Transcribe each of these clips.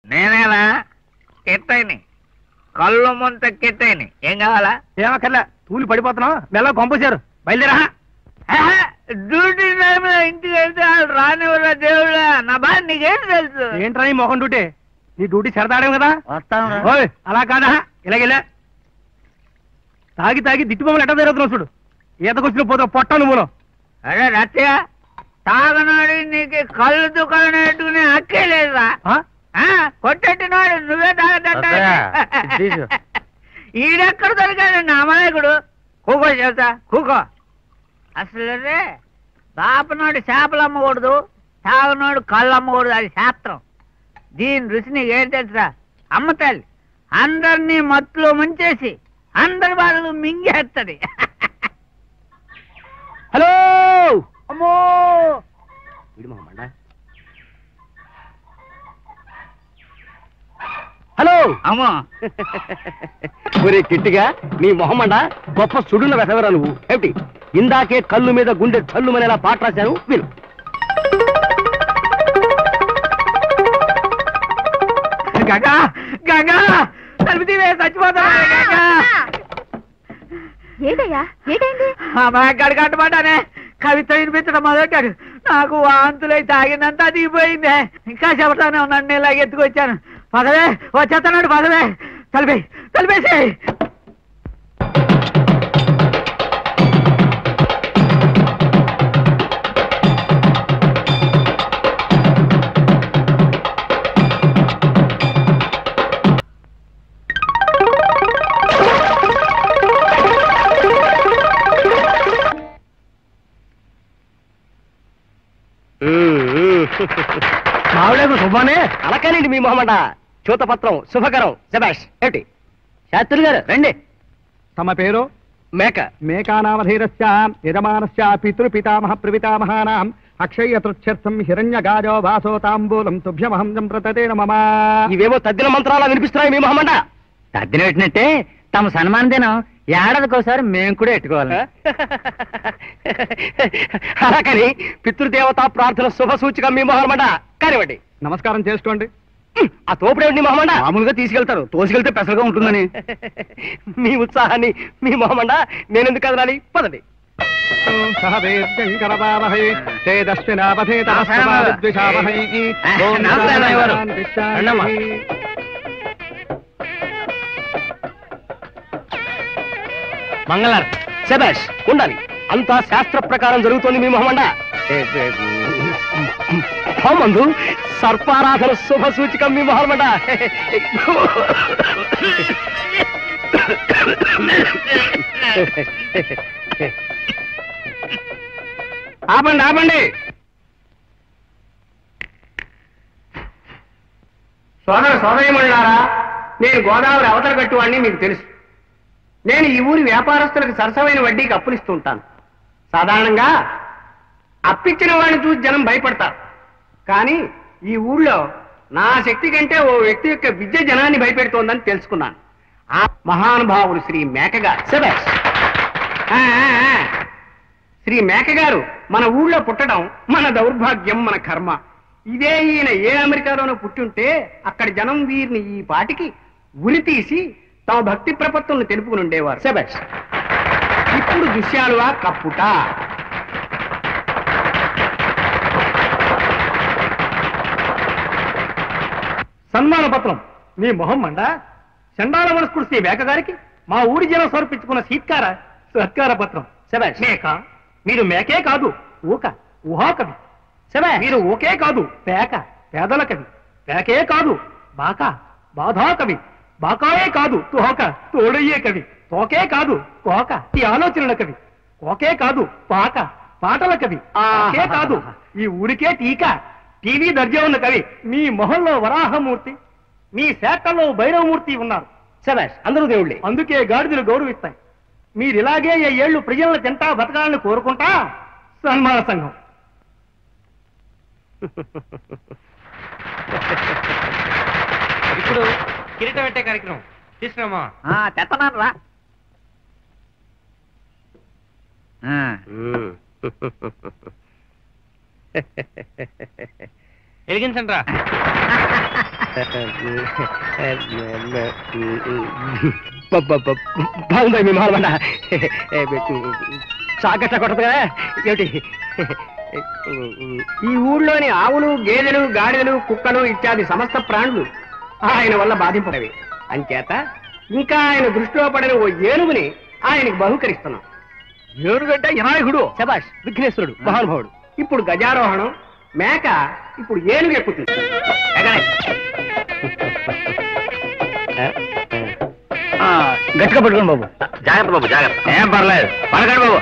నేనేలా కెట్టయిని కళ్ళు ముంత కెట్టయిని ఏం కావాలా ఏమక్కర్లే తూలి పడిపోతున్నావు మెల్ల కొంపసారు బయలుదేరా ఆహా, డ్యూటీ టైంలో ఇంటికి వెళ్తే వాళ్ళు రానివ్వరా దేవుడా నా బాధ నీకేం తెలుసు ఏంట్రా ఈ మొహం డ్యూటీ నీ డ్యూటీ సరదాడేం కదా ఓయ్ అలా కాదా ఇలాగెళ్ళా తాగి తాగి దిట్టు బొమ్మలు ఎట్ట జరుగుతున్నావు చూడు ఈతకొచ్చిన పోతే పొట్ట నువ్వును అరే రత్య తాగనాడు నీకు కళ్ళు దుకాణం పెట్టుకునే హక్కే లేదా ఆ? ఆ, కొట్టెట్టినాడు నువ్వే తాగదంట అత్తయ్య, తీసు. ఈడెక్కడ దొరికాడు నా అమాయకుడు కూకో చెబుతా కూకో అసలు రే బాపనాడు చేపలు అమ్మకూడదు తాగనాడు కళ్ళు అమ్మకూడదు అది శాస్త్రం దీని రుచి నీకేం తెలుసా అమ్మ తల్లి అందరినీ మత్తులో ముంచేసి అందరి బాధలు మింగేస్తుంది హలో అమ్మో వీడు మొహం హలో అమ్మో ఒరే కిట్టిగా నీ మొహమండ గొప్ప సుడున్న వెసవరా నువ్వు ఏమిటి ఇందాకే కళ్ళు మీద గుండె చల్లు మనేలా పాట రాశాను విను గంగా గంగా తలుపు తీవే చచ్చిపోతా గంగా ఏంటయ్యా ఏంటైంది అమ్మాయి కట్టమంటానే కవిత వినిపించడం మొదలెట్టాడు నాకు వాంతులై తాగిందంతా దిగిపోయిందే ఇంకా చెబుతానే ఉన్నాను నేను ఇలాగ ఎత్తుకొచ్చాను పదవే వచ్చేస్తున్నాడు పదవే తలిపే తలిపేసి మావిడేకు శుభానే అలకానండి మీ మొహమండ చూతపత్రం శుభకరం శబాష్ ఏమిటి శాస్త్రి గారు రండి తమ పేరు మేక మేకానామధీరస్య యజమానస్య పితృపితామహ ప్రపితామహానాం అక్షయ తృక్షర్థం హిరణ్యగాజో వాసో తాంబూలం తుభ్యమహం సంప్రతతే మమ ఇవేమో తద్దిన మంత్రాలు వినిపిస్తున్నాయి మీ మొహమండ తద్దిన పెట్టినట్టే తమ సన్మాన దినం ఏడాదికోసారి మేము కూడా ఎట్టుకోవాలి అలాకని పితృదేవత ప్రార్థన శుభ సూచిక మీ మొహమండ కానివ్వండి నమస్కారం చేసుకోండి ఆ తోపుడేమిటి మొహమండ మామూలుగా తీసుకెళ్తారు తోసుకెళ్తే పెసలుగా ఉంటుందని మీ ఉత్సాహాన్ని మీ మొహమండ నేనెందుకు కదలాలి పదండి సహ వీర్యంకరవావహై తేజస్వినావధేత నమస్కారం. విద్విషావహై ఓం నమస్కారం, అయ్యవారు. శాంతి, శాంతి. రండమ్మా. మంగళార్ శబాష్ ఉండాలి అంతా శాస్త్ర ప్రకారం జరుగుతోంది మీ మొహమండ మందు సర్పారాధన శుభ సూచికం మీ మొహమండ ఆపండి ఆపండి సోదర సోదరిమణులారా నేను గోదావరి అవతల కట్టువాడిని మీకు తెలుసు నేను ఈ ఊరి వ్యాపారస్తులకు సరసమైన వడ్డీకి అప్పులు ఇస్తూ ఉంటాను సాధారణంగా అప్పిచ్చిన వాడిని చూసి జనం భయపడతారు కానీ ఈ ఊళ్ళో నా శక్తి కంటే ఓ వ్యక్తి యొక్క విద్య జనాన్ని భయపెడుతోందని తెలుసుకున్నాను ఆ మహానుభావులు శ్రీ మేకగారు శభాష్. ఆ, ఆ, ఆ. శ్రీ మేకగారు మన ఊళ్ళో పుట్టడం మన దౌర్భాగ్యం మన కర్మ ఇదే ఈయన ఏ అమెరికాలోనూ పుట్టుంటే అక్కడ జనం వీరిని ఈ పాటికి ఉరి తీసి తమ భక్తి ప్రపత్తులను తెలుపుకుని ఉండేవారు శభాష్. ఇప్పుడు దృశ్యాలువా కప్పుట సన్మాన పత్రం మీ మొహం మండ చండాల మనస్కుడు శ్రీ మేక గారికి మా ఊరి జనం సమర్పించుకున్న సీత్కార సత్కార పత్రం మేక మీరు మేకే కాదు ఊక ఊహా కవి మీరు ఓకే కాదు పేక పేదల కవి పేకే కాదు బాక బాధా కవి బాకాయే కాదు తోక తోడయ్యే కవి తోకే కాదు కోక ఈ ఆలోచనల కవి కోకే కాదు పాక పాటల కవి పాకే కాదు ఈ ఊరికే టీకా టీవీ దర్జా ఉన్న కవి మీ మొహంలో వరాహమూర్తి మీ శాఖల్లో భైరవమూర్తి ఉన్నారు శబాష్ అందరూ దేవుళ్ళే అందుకే గాడిదలు గౌరవిస్తాయి మీరు ఇలాగే ఏ ఏళ్ళు ప్రజలను తింటా బతకాలని కోరుకుంటా సన్మాన సంఘం ఇప్పుడు కిరీటం పెట్టే కార్యక్రమం తీసుకురామా తెత్తనాను రా ఆ, వెలిగించండి రా బాగుందా మీ మాలమండ సాగట్ల కొట్టదు కదా ఏమిటి ఈ ఊళ్ళోని ఆవులు గేదెలు గాడిదలు కుక్కలు ఇత్యాది సమస్త ప్రాణులు ఆయన వల్ల బాధింపడవి అంచేత ఇంకా ఆయన దృష్టిలో పడిన ఓ ఏనుగుని ఆయనకి బహుకరిస్తున్నాం ఏనుగంటే వినాయకుడు శబాష్ విఘ్నేశ్వరుడు మహానుభావుడు ఇప్పుడు గజారోహణం మేక ఇప్పుడు ఏనుగు ఎక్కుతుంది ఎగరే. ఆ, గట్టిగా పట్టుకోండి బాబు జాగ్రత్త బాబు జాగ్రత్త ఏం పర్లేదు పడకండి బాబు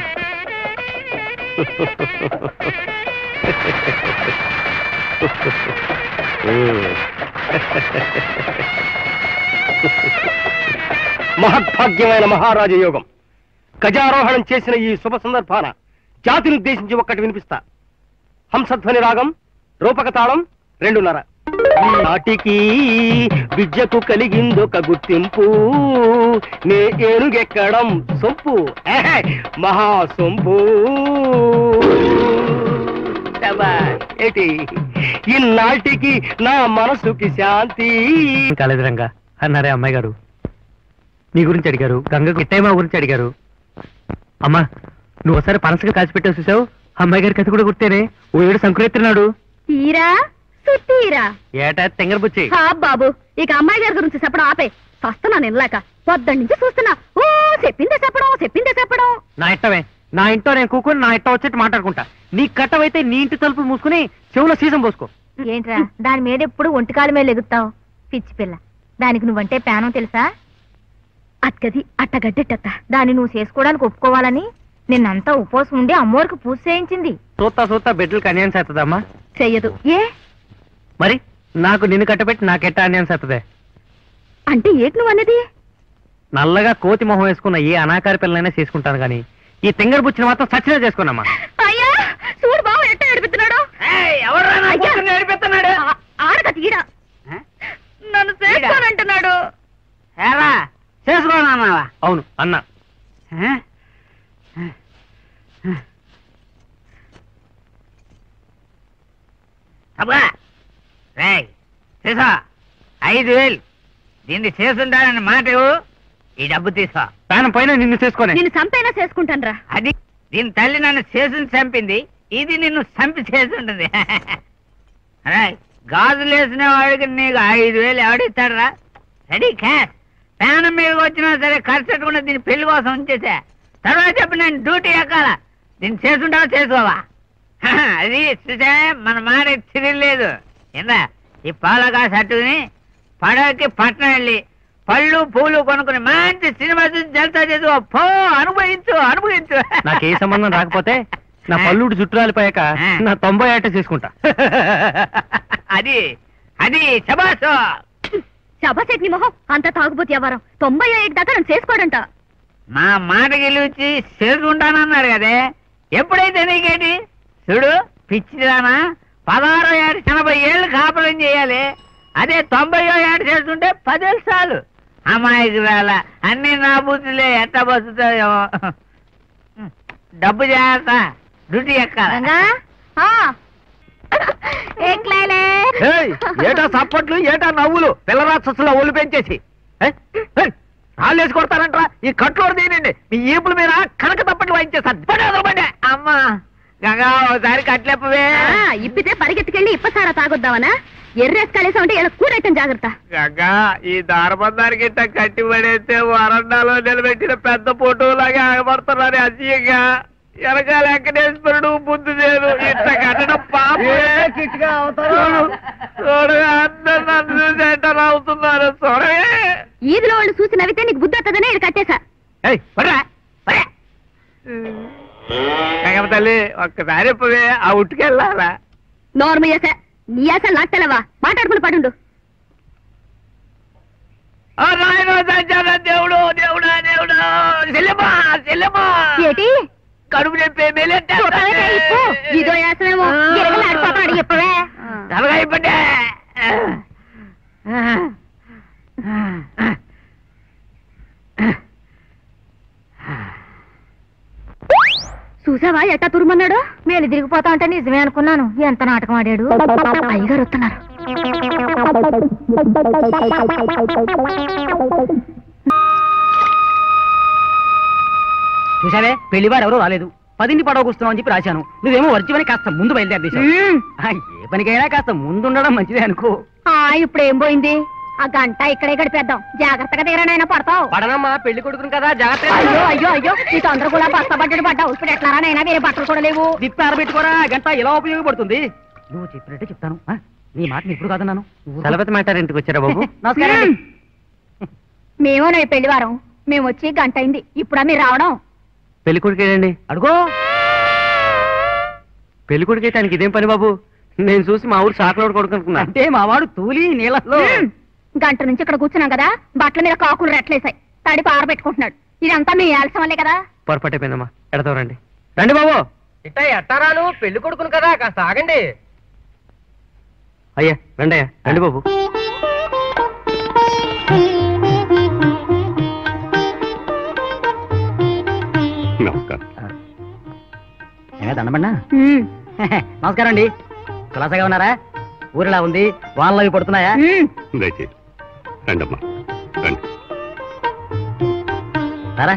మహద్భాగ్యమైన మహారాజ యోగం గజారోహణం చేసిన ఈ శుభ సందర్భాన జాతిని ఉద్దేశించి ఒక్కటి వినిపిస్తా హంసధ్వని రాగం రూపక తాళం రెండున్నర ఈ నాటికి విద్యకు కలిగిందొక గుర్తింపు నే ఏనుగెక్కడం సొంపు ఏహే, మహా సొంపు శభాష్. ఏంటి ఇన్నాటికి నా మనసుకి శాంతి కాలేదు రంగా అన్నారే అమ్మాయి గారు నీ గురించి అడిగారు గంగకు ఇట్టేమా గురించి అడిగారు అమ్మా నువ్వు ఒకసారి పనసగా కాల్చి పెట్టావు చూసావు అమ్మాయి గారి కథ కూడా గుర్తేనే ఓ ఏడు సంకురెత్తున్నాడు తీరా సుత్తీరా ఏటా తెంగరబుచ్చి హా బాబు ఇక అమ్మాయి గారి గురించి చెప్పడం ఆపే వస్తున్నాను ఇన్లాక పొద్దున్న నుంచి చూస్తున్నా ఓ చెప్పిందే చెప్పడం చెప్పిందే చెప్పడం నా ఇట్టమే నా ఇంట్లో నేను కూకుని నా ఇట్ట వచ్చేట్టు మాట్లాడుకుంటా నీ కట్టవైతే నీ ఇంటి తలుపు మూసుకుని చెవులో సీసం పోసుకో ఏంట్రా దాని మీద ఎప్పుడు ఒంటికాల మీద ఎగుతావు పిచ్చి పిల్ల దానికి నువ్వంటే ప్యానం తెలుసా అక్కది అట్టగడ్డెట్టత్త దాన్ని నువ్వు చేసుకోవడానికి ఒప్పుకోవాలని నిన్నంతా ఉపవాసం ఉండి అమ్మోరికి పూజ చేయించింది చూస్తా చూస్తా బిడ్డలకు అన్యాయం చేస్తుందమ్మా చెయ్యదు ఏ మరి నాకు నిన్ను కట్టబెట్టి నాకెట్ట అన్యాయం చేస్తుంది అంటే ఏంటి నువ్వు అన్నది నల్లగా కోతి మొహం వేసుకున్న ఏ అనాకారి పిల్లనైనా చేసుకుంటాను కానీ ఈ తెంగర బుచ్చిని మాత్రం సచ్చినా చేసుకున్నామా అయ్యా చూడు బావ ఎట్ట ఏడిపిస్తున్నాడు ఎవరు అయ్యా. నేర్పిస్తున్నాడు ఆ- ఆడక తీడ నన్ను చేసుకోనంటున్నాడు ఎలా చేసుకోనన్నావా అవును అన్న అబ్బా రేయ్ తీసా ఐదు వేలు దీన్ని చేసుంటానని మాట ఇవ్వు, ఈ డబ్బు తీసా ప్రాణం పైన నిన్ను చేసుకొని నేను చంపైనా చేసుకుంటాను అది దీని తల్లి నన్ను చేసుని చంపింది ఇది నిన్ను చంపి చేసుంటుంది రేయ్ గాజులు వేసిన వాడికి నీకు ఐదు వేలు ఎవడిస్తాడరా రెడీ క్యాష్ ప్రాణం మీద వచ్చినా సరే ఖర్చు పెట్టకుండా దీని పెళ్లి కోసం ఉంచేసా తర్వాత చెప్పి నేను డ్యూటీ ఎక్కాల దీన్ని చేసుంటావా చేసుకోవా హహ, అది చూసా మన మాట తిరగలేదు ఏందా ఈ పాలకా సట్టుకుని పడవకి పట్నం వెళ్ళి పళ్ళు పూలు కొనుక్కుని మంచి సినిమా చూసి జల్సా చేసుకో పో అనుభవించు అనుభవించు నాకు ఏ సంబంధం రాకపోతే నా పల్లుడు చుట్టాలిపోయాక నా తొంభై ఏట చేసుకుంటా అది అది శబాసు శబసెట్ని మొహం అంత తాగుబోతు ఎవరం తొంభై ఐదు దాకా నన్ను చేసుకోడంట నా మాట గెలిచి చేసుకుంటానన్నాడు కదే ఎప్పుడైతే నీకేంటి చూడు పిచ్చిదానా పదహారో ఏడు ఎనభై ఏళ్ళు కాపురం చేయాలి అదే తొంభై ఏడు చేస్తుంటే పదేళ్ళు చాలు అమ్మాయికి రాల అన్ని నా బుద్ధులే ఎట్ట బతుకుతాయేమో డబ్బు జాగ్రత్త డ్యూటీ ఎక్కాలి ఏయ్, ఏటా సప్పట్లు ఏటా నవ్వులు పిల్లరాక్షసుల ఒళ్ళు పెంచేసి రాళ్ళు వేసి కొడతారంట్రా ఈ కట్లోడు తీనండి మీ ఈపుల మీద కనక తప్పట్లు వాయించేస్తారు అమ్మా గంగా ఒకసారి కట్లెప్పవే ఆ, ఇప్పితే పరిగెత్తుకెళ్ళి ఇప్పసారా తాగొద్దావనా ఎర్రేసి కలిసా ఉంటే ఇలా కూడైతం జాగ్రత్త గంగా ఈ దారబంధానికి ఇట్ట కట్టి పడేస్తే వరండాలో నిలబెట్టిన పెద్ద ఫోటోలాగా ఆగబడుతున్నారు అసహ్యంగా వెనకాల వెంకటేశ్వరుడు బుద్ధి లేదు ఇట్ట కట్టడం పాప అందరు నన్ను చూసి ఎంటర్ అవుతున్నారు చూడవే ఈదిలో వాళ్ళు చూసి నవ్వితే నీకు బుద్ధి వస్తుందనే ఇది కట్టేశా ఏయ్, పడురా, పడే. గంగమ్మ తల్లి ఒక్కసారి ఇప్పవే ఆ ఉట్టుకెళ్ళాలా నోర్మ చేసా నీ అసలు నాకు తెలవా మాట్లాడుకుని పడుండు ఓ నాయన సంచార దేవుడు దేవుడా దేవుడు చెల్లెమ్మా చెల్లెమ్మా ఏటి కడుపు చెప్పే చూడలేక ఇప్పు. ఇదో వేసమేమో గిరగలాడిపోతాడు చెప్పవే తలగాయపడ్డా చూసావా ఎట్టా తురుమన్నాడు మేలు తిరిగిపోతా అంటే నిజమే అనుకున్నాను ఎంత నాటకం ఆడాడు అయ్యగారు వస్తున్నారు చూసావే పెళ్లివారు ఎవరూ రాలేదు పదింటి పడవ కూస్తున్నావు అని చెప్పి రాశాను నువ్వేమో వర్జమని కాస్త ముందు బయలుదేరదేశావు ఆ, ఏ పనికైనా కాస్త ముందుండడం మంచిదే అనుకో ఆ ఇప్పుడు ఏం పోయింది ఆ గంట ఇక్కడే గడిపేద్దాం జాగ్రత్తగా దిగరానైనా పడతావు పడనమ్మా పెళ్లి కొడుకుని కదా జాగ్రత్త అయ్యో అయ్యో అయ్యో ఈ తొందర కూడా బస్తా బడ్జెట్ పడ్డావు ఇప్పుడు ఎట్లా నైనా వేరే బట్టలు కూడా లేవు తిప్పి ఆరబెట్టుకోరా గంట ఎలా ఉపయోగపడుతుంది నువ్వు చెప్పినట్టే చెప్తాను ఆ? నీ మాట నేను ఇప్పుడు కాదన్నాను నువ్వు- చలపతి మ్యాటర్ ఇంటికి వచ్చారా బాబు నమస్కారం అండి. మేము నై పెళ్లి వారం మేము వచ్చి గంట అయింది ఇప్పుడా మీరు రావడం పెళ్లి కొడుకు ఏడండి అడుగో పెళ్లి కొడుకు అయితే ఆయనకి ఇదేం పని బాబు నేను చూసి మా ఊరు సాకలోడు కొడుకు అనుకున్నా అంటే మావాడు తూలి నీళ్ళలో మ్మ్. గంట నుంచి ఇక్కడ కూర్చున్నాం కదా బట్టల మీద కాకులు రెట్లేసాయి తడి పారబెట్టుకుంటున్నాడు ఇదంతా మీ ఆలస్యం వల్లే కదా పొరపాటు అయిపోయిందమ్మా ఎడతావు రండి రండి బాబు ఇట్ట ఎట్టారాలు పెళ్లి కొడుకును కదా కాస్త ఆగండి అయ్యా రండి అయ్యా రండి బాబు నమస్కారం ఏమే దండమన్నా మ్మ్. నమస్కారం అండి కులాసగా ఉన్నారా ఊరిలా ఉంది వానలు అవి పడుతున్నాయా మ్మ్. దయచేసి రండమ్మా రండి సరే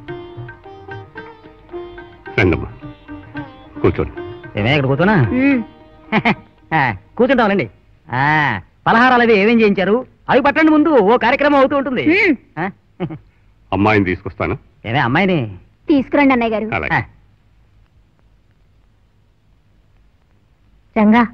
రండమ్మా కూర్చోండి ఏమే ఇక్కడ కూర్చున్నా మ్మ్. కూర్చుంటాంలేండి ఆ, పలహారాలు అవి ఏమేం చేయించారు అవి పట్టండి ముందు ఓ కార్యక్రమం అవుతూ ఉంటుంది మ్మ్. ఆ? అమ్మాయిని తీసుకొస్తాను ఏమే అమ్మాయిని తీసుకురండి అన్నయ్య గారు అలాగే రంగా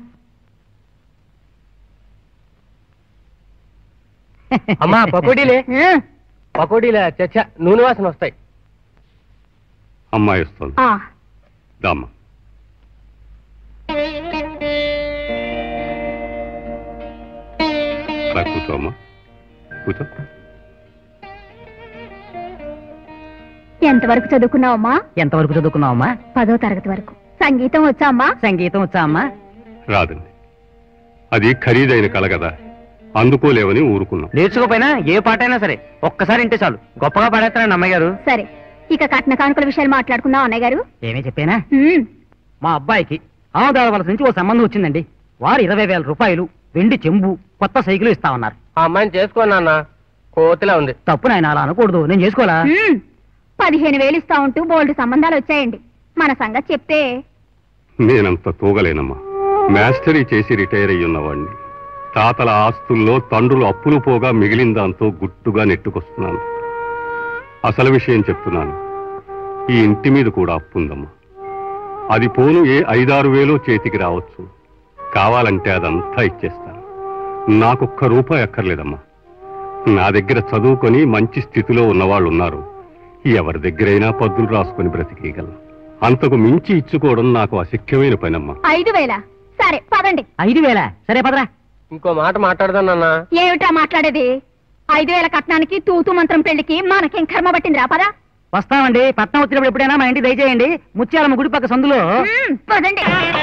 అమ్మా పకోడీలే మ్మ్. పకోడీలే చచ్చ నూనె వాసన వస్తాయి అమ్మాయి వస్తుంది ఆ, దామ్మ అలా కూర్చో అమ్మా కూర్చో ఎంతవరకు చదువుకున్నావమ్మా ఎంతవరకు చదువుకున్నావమ్మా పదో తరగతి వరకు సంగీతం వచ్చా అమ్మా సంగీతం వచ్చా అమ్మా రాదండి అది ఖరీదైన కళ కదా అందుకోలేవని ఊరుకున్నాం నేర్చుకోపోయినా ఏ పాట అయినా సరే ఒక్కసారి ఇంటే చాలు గొప్పగా పాడేస్తారండి అమ్మాయి గారు సరే ఇక కట్న కానుకల విషయాలు మాట్లాడుకుందాం అన్నయ్య గారు ఏమే చెప్పేనా మ్మ్. మా అబ్బాయికి ఆమదాల వలస నుంచి ఓ సంబంధం వచ్చిందండి వారు ఇరవై వేల రూపాయలు వెండి చెంబు కొత్త సైకిల్ ఇస్తామన్నారు ఆ అమ్మాయిని చేసుకోనా కోతిలా ఉంది తప్పు నాయన అలా అనకూడదు నేను చేసుకోవాలా మ్మ్. పదిహేను వేలు ఇస్తా ఉంటూ బోల్డ్ సంబంధాలు వచ్చాయండి మన సంగతి చెప్తే నేనంత తూగలేనమ్మా మాస్టరీ చేసి రిటైర్ అయ్యి ఉన్నవాడిని తాతల ఆస్తుల్లో తండ్రులు అప్పులు పోగా మిగిలిన దాంతో గుట్టుగా నెట్టుకొస్తున్నాను అసలు విషయం చెప్తున్నాను ఈ ఇంటి మీద కూడా అప్పుందమ్మా అది పోను ఏ ఐదారు వేలో చేతికి రావచ్చు కావాలంటే అదంతా ఇచ్చేస్తాను నాకొక్క రూపాయి అక్కర్లేదమ్మా నా దగ్గర చదువుకొని మంచి స్థితిలో ఉన్నవాళ్ళు ఉన్నారు ఎవరి దగ్గరైనా పద్దులు రాసుకొని బ్రతికేయగలను అంతకు మించి ఇచ్చుకోవడం నాకు అశక్యమైన పనమ్మా ఐదు వేల సరే పదండి ఐదు వేల సరే పదరా ఇంకో మాట మాట్లాడదానన్నా ఏమిటా మాట్లాడేది ఐదు వేల కట్నానికి తూతు మంత్రం పెళ్లికి మనకేం కర్మ పట్టింది రా పదా వస్తామండి పట్నం వచ్చినప్పుడు ఎప్పుడైనా మా ఇంటికి దయచేయండి ముత్యాలమ్మ గుడి పక్క సందులో మ్మ్, పదండి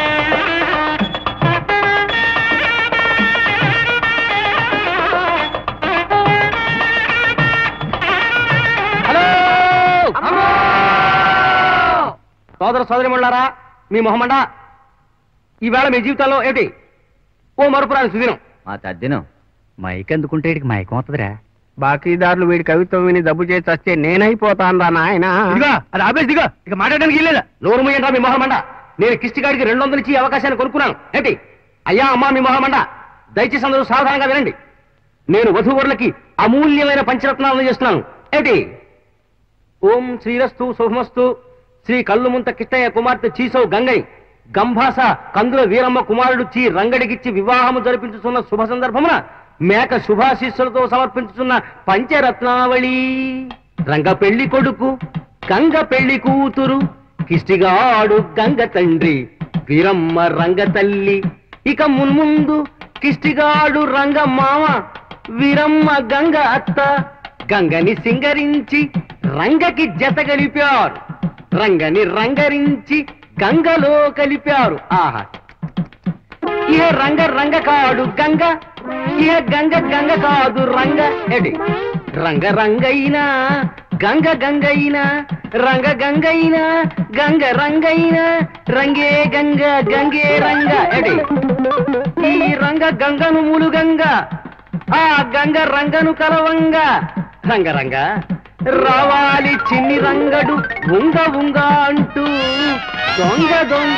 సోదర సోదరి ముళ్ళారా మీ మొహమండ ఈవేళ మీ జీవితాల్లో ఏంటి ఓ మరుపురాని సుదినం మా తద్దినం మైక్ అందుకుంటే ఇడికి మైకం అవుతుందిరా బాకీదారులు వీడి కవిత్వం విని డబ్బు చేసి వస్తే నేనైపోతాను రా నాయన ఇదిగో అది ఆపేసి దిగో ఇక మాట్లాడడానికి ఇల్లేదా నోరు మూయంటా మీ మొహమండ నేను కిష్టిగాడికి రెండు వందలు ఇచ్చి ఈ అవకాశాన్ని కొనుక్కున్నాను ఏంటి అయ్యా అమ్మా మీ మొహమండ దయచేసి అందరూ సావధానంగా వినండి నేను వధూవరులకి అమూల్యమైన పంచరత్నాలను చేస్తున్నాను ఏంటి ఓం శ్రీరస్తు శుభమస్తు శ్రీ కల్లుముంత కిష్టయ్య కుమార్తె చీసౌ గంగై గంభాస కందుల వీరమ్మ కుమారుడు చీ రంగడికిచ్చి వివాహము జరిపించుతున్న శుభ సందర్భమున మేక శుభాశీస్సులతో సమర్పించుతున్న పంచరత్నావళి రంగ పెళ్లి కొడుకు గంగ పెళ్లి కూతురు కిష్టిగాడు గంగ తండ్రి వీరమ్మ రంగ తల్లి ఇక మున్ముందు కిష్టిగాడు రంగ మామ వీరమ్మ గంగ అత్త గంగని సింగరించి రంగకి జత కలిపారు రంగని రంగరించి గంగలో కలిపారు ఆహా ఏ రంగ రంగ కాడు గంగ ఇక గంగ గంగ కాదు రంగ ఎడి రంగ రంగైనా గంగ గంగైనా రంగ గంగైనా గంగ రంగైనా రంగే గంగ గంగే రంగ ఎడి ఈ రంగ గంగను మూలు గంగ ఆ గంగ రంగను కలవంగ రంగ రంగ రావాలి చిన్ని రంగడు ఉంగ ఉంగ అంటూ దొంగ దొంగ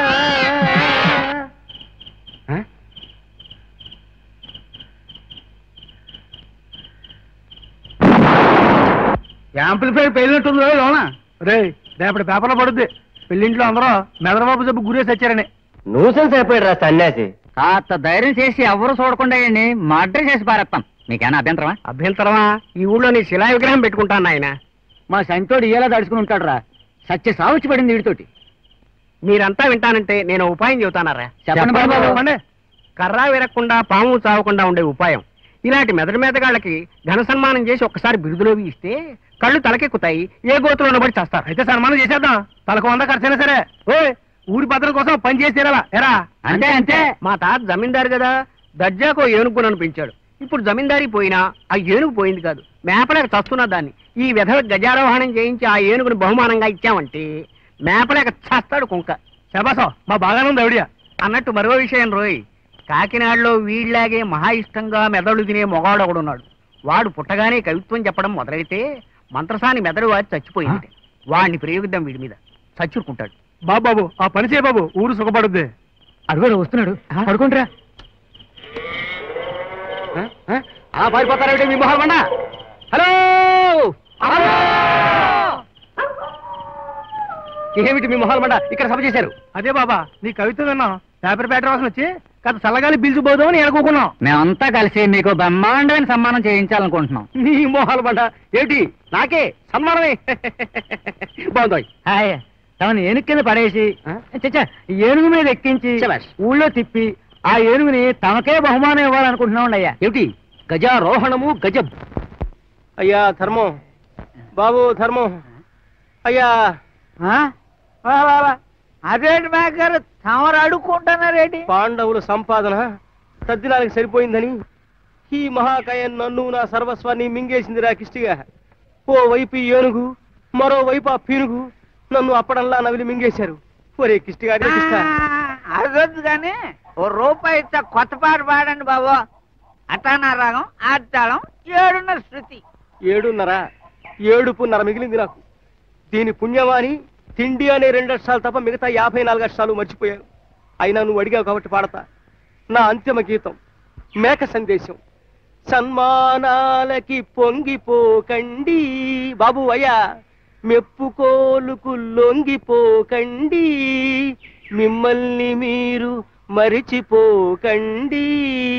ఆ? యాంప్లిఫైర్ పేలినట్టుంది లోన రే రేపటి పేపర్లో పడుద్ది పెళ్ళింట్లో అందరూ మెదరబాబు జబ్బు గురేసి వచ్చారని నూసెన్స్ అయిపోయాడు రా సన్యాసి కాస్త ధైర్యం చేసి ఎవరు చూడకుండా మర్డర్ చేసి పారేస్తాం మీకేనా అభ్యంతరమా అభ్యంతరమా ఈ ఊళ్ళో నీ శిలా విగ్రహం పెట్టుకుంటాను ఆయన మా సంతోడు ఇలా దడుచుకుని ఉంటాడు రా సత్య సావుచి పడింది వీడితోటి మీరంతా వింటానంటే నేను ఓ ఉపాయం చెబుతానరా చెప్పండి బాబు. చెప్పండి కర్ర విరక్కుండా పాము చావకుండా ఉండే ఉపాయం ఇలాంటి మెదడు మెదగాళ్ళకి ఘన సన్మానం చేసి ఒక్కసారి బిరుదులోవి ఇస్తే కళ్ళు తలకెక్కుతాయి ఏ గోతులో పడి చేస్తారు అయితే సన్మానం చేసేద్దాం తలకు వంద ఖర్చైనా సరే ఓయ్ ఊరి భద్రత కోసం పని చేసి తీరాలా ఎరా అంతే అంతే మా తాత జమీందారు కదా దర్జాకో ఏనుగు అనిపించాడు ఇప్పుడు జమీందారీ పోయినా ఆ ఏనుగు పోయింది కాదు మేపలేక చస్తున్నా దాన్ని ఈ విధ గజారోహణం చేయించి ఆ ఏనుగుని బహుమానంగా ఇచ్చామంటే మేపలేక చస్తాడు కుంక శబాసో మా బాగానే ఉంది ఆవిడ అన్నట్టు మరో విషయం రోయ్ కాకినాడలో వీళ్ళలాగే మహా ఇష్టంగా మెదడు తినే మొగాడు ఒకడున్నాడు వాడు పుట్టగానే కవిత్వం చెప్పడం మొదలైతే మంత్రసాని మెదడు వాడి చచ్చిపోయింది వాడిని ప్రయోగిద్దాం వీడి మీద చచ్చుకుంటాడు బాబు బాబు ఆ పని చేయ బాబు ఊరు సుఖపడుద్ది అడుగు వస్తున్నాడు పడుకుంటారా అలా పారిపోతారేమిటి మీ మొహం హలో హలో! ఏమిటి మీ మొహాలు మండ ఇక్కడ సభ చేశారు అదే బాబా నీ కవిత విన్నాం పేపర్ పేట రాసిన వచ్చి కథ చల్లగాలి పిలిచిపోదాం అని అనుకోకున్నాం మేమంతా కలిసి మీకు బ్రహ్మాండమైన సన్మానం చేయించాలనుకుంటున్నాం నీ మొహాలు మండ ఏమిటి నాకే సన్మానమే బాగుంది హాయ్ తమని ఏనుగు కింద పడేసి చచ్చా, ఏనుగు మీద ఎక్కించి ఊళ్ళో తిప్పి ఆ ఏనుగుని తమకే బహుమానం ఇవ్వాలనుకుంటున్నాం అయ్యా ఏమిటి గజారోహణము గజ అయ్యా ధర్మం బాబు ధర్మం అయ్యా అదేంటి మేకర్ తమరు అడుక్కుంటున్నారేంటి పాండవుల సంపాదన తద్దినానికి సరిపోయిందని ఈ మహాకాయం నన్ను నా సర్వస్వాన్ని మింగేసిందిరా కిష్టిగా ఓ వైపు ఈ ఏనుగు మరో వైపు ఆ పీనుగు నన్ను అప్పడంలా నవిలి మింగేశారు ఒరే కిష్టిగా రే కిష్టా. అదొద్దు కానీ ఓ రూపాయి ఇచ్చా కొత్త పాట పాడండి బాబు అటానా రాగం ఆడతాళం ఏడున్న శృతి ఏడున్నర ఏడుపున్నర మిగిలింది నాకు దీని పుణ్యమాని తిండి అనే రెండు అక్షరాలు తప్ప మిగతా యాభై నాలుగు అక్షరాలు మర్చిపోయాను అయినా నువ్వు అడిగావు కాబట్టి పాడతా నా అంతిమ గీతం మేక సందేశం సన్మానాలకి పొంగిపోకండి బాబు అయ్యా మెప్పుకోలుకు లొంగిపోకండి మిమ్మల్ని మీరు మరిచిపోకండి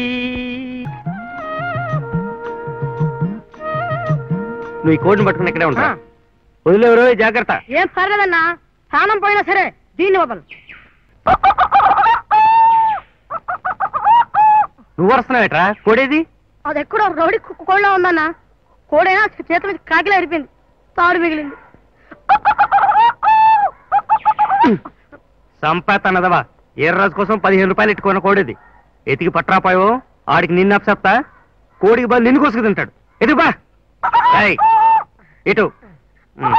నువ్వు ఈ కోడిని పట్టుకుని ఇక్కడే ఉంటా వదిలేవరో జాగ్రత్త ఏం పర్లేదన్నా ప్రాణం పోయినా సరే దీన్ని వదలు నువ్వు వస్తున్నావేట్రా కోడేది అది ఎక్కడో రౌడీ కోళ్ళ ఉందన్నా కోడైనా చేతి మీద కాకిలా అరిపోయింది తాడు మిగిలింది సంపాతన్నదవా ఎర్రాజు కోసం పదిహేను రూపాయలు ఎట్టుకున్న కోడేది ఎతికి పట్రాపాయో ఆడికి నిన్ను అప్సెప్తా కోడికి బదులు నిన్ను కోసుకు తింటాడు ఎటు బా ఏయ్, ఇటు ఉమ్.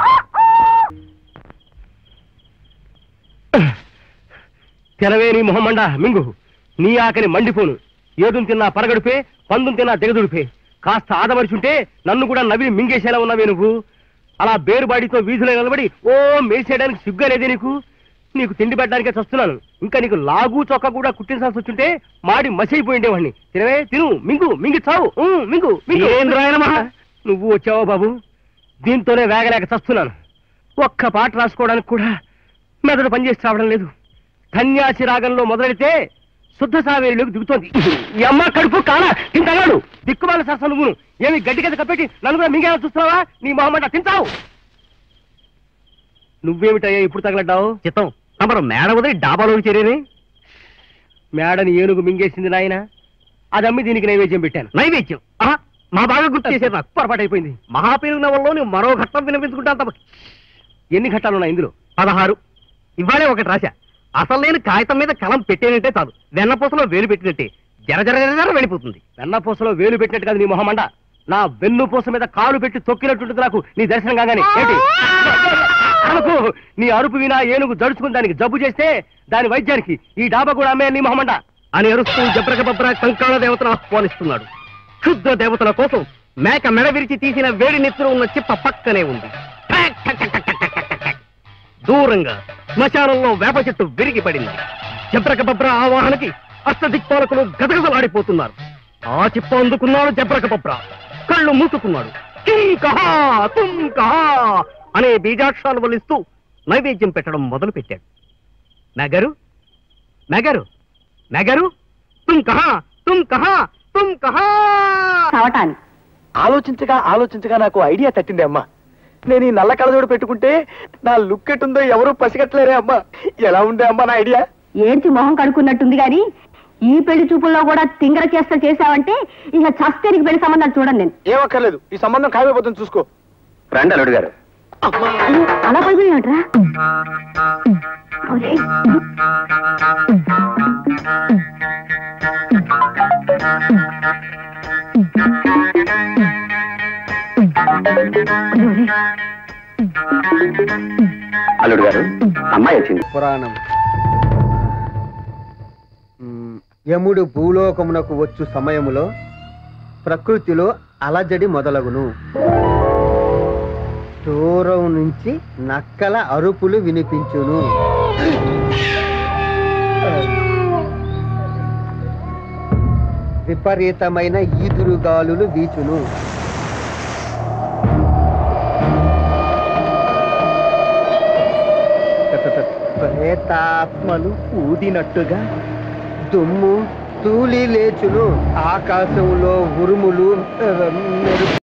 తెలవేని మొహమండ మింగు నీ ఆకలి మండిపోను ఏదును తిన్నా పరగడుపే పందును తిన్నా దిగదుడిపే కాస్త ఆదమరిచుంటే నన్ను కూడా నవ్వి మింగేసేలా ఉన్నావే నువ్వు అలా బేరుబాడితో వీధిలో నిలబడి ఓ మేసేయడానికి సిగ్గులేదే నీకు నీకు తిండి పెట్టడానికే చస్తున్నాను ఇంకా నీకు లాగు చొక్క కూడా కుట్టించాల్సి వచ్చుంటే మాడి మసైపోయిండేవాడిని తినవే తిను మింగు మింగి చావు ఊ, మింగు మింగు ఏం రాయనమ్మా? నువ్వు వచ్చావా బాబు దీంతోనే వేగలేక చస్తున్నాను ఒక్క పాట రాసుకోవడానికి కూడా మెదడు పనిచేసి రావడం లేదు కన్యాసి రాగంలో మొదలెడితే శుద్ధ సావేరులోకి దిగుతోంది ఈ అమ్మ కడుపు కాల తింటాడు దిక్కుమాల సరస నువ్వును ఏమి గడ్డి కింద కప్పెట్టి నన్ను కూడా మింగేలా చూస్తున్నావా నీ మొహమ్మట తింటావు నువ్వేమిటయ్యా ఇప్పుడు తగలడ్డావు చిత్తం తమరు మేడ వదిలి డాబాలో చేరేనే మేడని ఏనుగు మింగేసింది నాయన అది అమ్మి దీనికి నైవేద్యం పెట్టాను నైవేద్యం ఆహా, మా బాగా గుర్తు చేసేది నాకు పొరపాటు అయిపోయింది మహాపేరు నవల్లో మరో ఘట్టం వినిపించుకుంటాను తప్ప ఎన్ని ఘట్టాలు ఉన్నాయి ఇందులో పదహారు ఇవాళే ఒకటి రాశా అసలు నేను కాగితం మీద కలం పెట్టేనంటే చాలు వెన్నపూసలో వేలు పెట్టినట్టే జర జర జర జర వెళ్ళిపోతుంది వెన్నపూసలో వేలు పెట్టినట్టు కాదు నీ మొహమండ నా వెన్ను పూస మీద కాలు పెట్టి తొక్కినట్టుంటుంది నాకు నీ దర్శనం కాగానే ఏంటి అనకు నీ అరుపు వినా ఏనుగు దడుచుకుని దానికి జబ్బు చేస్తే దాని వైద్యానికి ఈ డాబా కూడా అమ్మే నీ మొహమండ అని అరుస్తూ జబ్రక బబ్ర కంకాళ దేవతను ఆహ్వానిస్తున్నాడు క్షుద్ర దేవతల కోసం మేక మెడ విరిచి తీసిన వేడి నెత్తురు ఉన్న చిప్ప పక్కనే ఉంది ఠక్ ఠక్ ఠక్ ఠక్ ఠక్ ఠక్ ఠక్. దూరంగా శ్మశానంలో వేప చెట్టు విరిగి పడింది జబ్రక బబ్ర ఆవాహనకి అష్టదిక్పాలకులు గదగదలాడిపోతున్నారు ఆ చిప్ప అందుకున్నాడు జబ్రక బబ్ర కళ్ళు మూసుకున్నాడు కిం కహా తుం కహా అనే బీజాక్షరాలు వలిస్తూ నైవేద్యం పెట్టడం మొదలు పెట్టాడు నగరు నగరు నగరు తుం కహా తుం కహా తుం కహా కావటానికి ఆలోచించగా ఆలోచించగా నాకు ఐడియా తట్టింది అమ్మా నేను ఈ నల్ల కళ్ళజోడు పెట్టుకుంటే నా లుక్ ఎట్టుందో ఎవరు పసిగట్టలేరే అమ్మా ఎలా ఉండే అమ్మా నా ఐడియా ఏంటి మొహం కడుక్కున్నట్టుంది గాని ఈ పెళ్లి చూపుల్లో కూడా తింగర చేష్ట చేశావంటే ఇక చస్తే నీకు పెళ్లి సంబంధాలు చూడండి నేను ఏమక్కర్లేదు ఈ సంబంధం ఖాయమైపోతుంది చూసుకో రండి అల్లుడు గారు అయ్యో, అలా పడిపోయాట్రా అల్లుడు గారు అమ్మాయి వచ్చింది పురాణం మ్, యముడు భూలోకమునకు వచ్చు సమయములో ప్రకృతిలో అలజడి మొదలగును దూరం నుంచి నక్కల అరుపులు వినిపించును విపరీతమైన ఈదురుగాలులు వీచును ప్రేతాత్మలు ఊదినట్టుగా దుమ్ము తూలి లేచును ఆకాశంలో ఉరుములు ఆ, మెరుపు